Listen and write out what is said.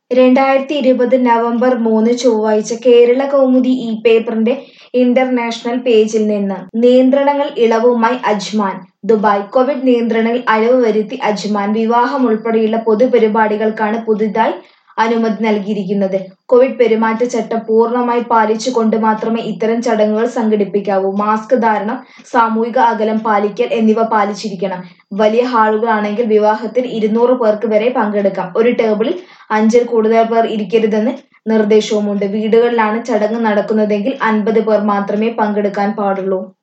രണ്ടായിരത്തി ഇരുപത് നവംബർ മൂന്ന് ചൊവ്വാഴ്ച കേരള കൗമുദി ഈ പേപ്പറിന്റെ ഇന്റർനാഷണൽ പേജിൽ നിന്ന് നിയന്ത്രണങ്ങൾ ഇളവുമായി അജ്മാൻ ദുബായ് കോവിഡ് നിയന്ത്രണങ്ങളിൽ അയവ് വരുത്തി അജ്മാൻ വിവാഹം ഉൾപ്പെടെയുള്ള പൊതുപരിപാടികൾക്കാണ് പുതുതായി അനുമതി നൽകിയിരിക്കുന്നത് കോവിഡ് പെരുമാറ്റച്ചട്ടം പൂർണ്ണമായി പാലിച്ചുകൊണ്ട് മാത്രമേ ഇത്തരം ചടങ്ങുകൾ സംഘടിപ്പിക്കാവൂ മാസ്ക് ധാരണം സാമൂഹിക അകലം പാലിക്കൽ എന്നിവ പാലിച്ചിരിക്കണം വലിയ ഹാളുകളാണെങ്കിൽ വിവാഹത്തിൽ ഇരുന്നൂറ് പേർക്ക് വരെ പങ്കെടുക്കാം ഒരു ടേബിളിൽ അഞ്ചിൽ കൂടുതൽ പേർ ഇരിക്കരുതെന്ന് നിർദ്ദേശവുമുണ്ട് വീടുകളിലാണ് ചടങ്ങ് നടക്കുന്നതെങ്കിൽ അൻപത് പേർ മാത്രമേ പങ്കെടുക്കാൻ പാടുള്ളൂ